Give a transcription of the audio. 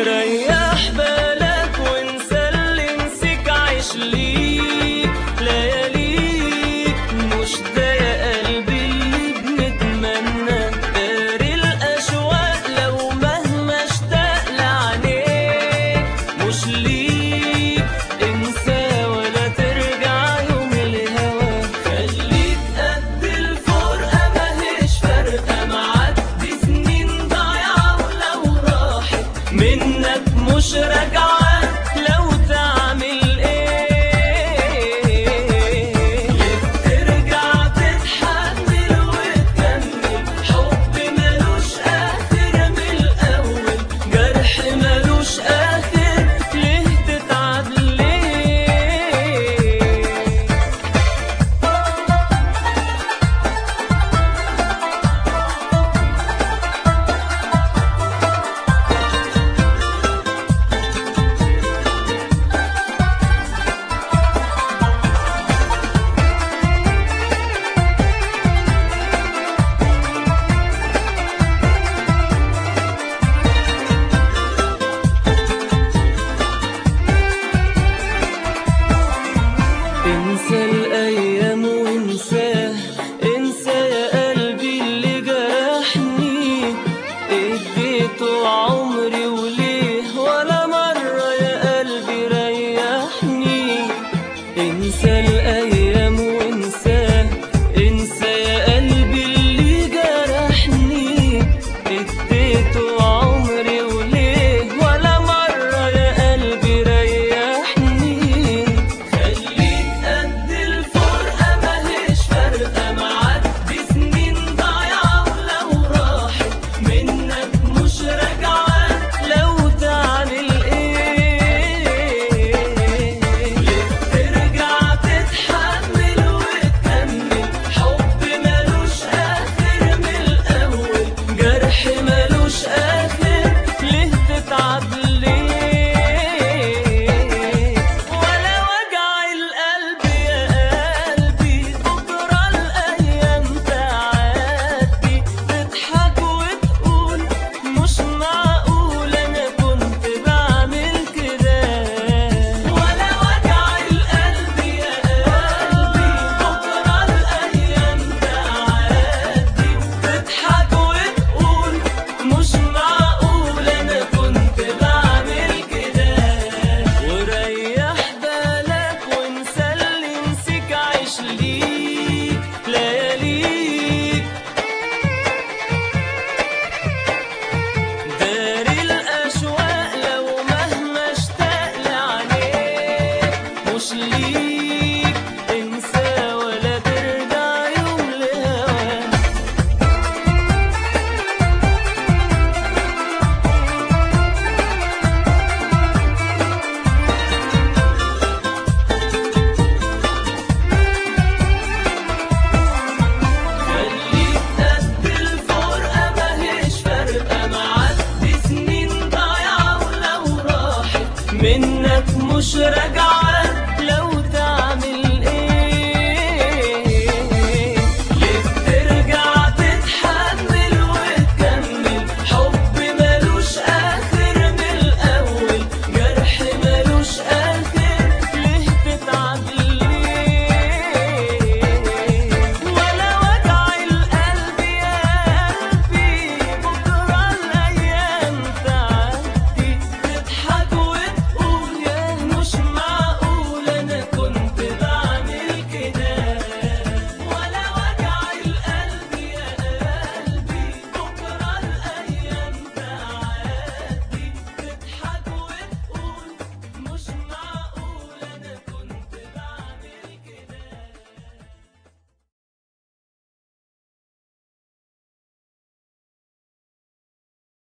ريح بالك وانسى اللي نسيك عيش ليك لياليك مش ده يا قلبي اللي بنتمنى داري الاشواق لو مهما اشتاق لعينيك مش ليك انسى ولا ترجع يوم الهوى خليك قد الفرقة ماهيش فارقة معدي سنين ضايعة ولو راحت منك مش راجعة لو تعمل ايه ليه ترجع تتحمل وتكمل حب ملوش اخر من الاول جرح ملوش اخر ليه تتعب ليه انسى الايام وانساه انسى يا قلبي اللي جرحني اديته عمري وليه ولا مرة يا قلبي ريحني انسى الايام وانساه انسى يا قلبي اللي جرحني اديته عمري وليه ولا مرة يا قلبي ريحني خليك قد الفرقة ماهيش فارقة معدي سنين ضايعة ولو راحت منك مش راجعة لو تعمل ايه ليه ترجع تتحمل وتكمل حب ملوش آخر من الأول جرح ملوش آخر ليه تتعب ليه ولا وجع القلب يا قلبي بكرة الأيام تعدي تضحك وتقول مش معقول أنا كنت بعمل كده ولا وجع القلب يا قلبي بكرة الأيام تعدي تضحك وتقول مش معقول أنا كنت بعمل كده وريح بالك وانسى اللي نسيك عيش ليك لياليك داري الأشواق لو مهما اشتاق لعينيك مش ليك انسى ولا ترجع يوم لهواك خليك قد الفرقة ماهيش فارقة معدي سنين ضايعة ولو راحت منك مش راجعة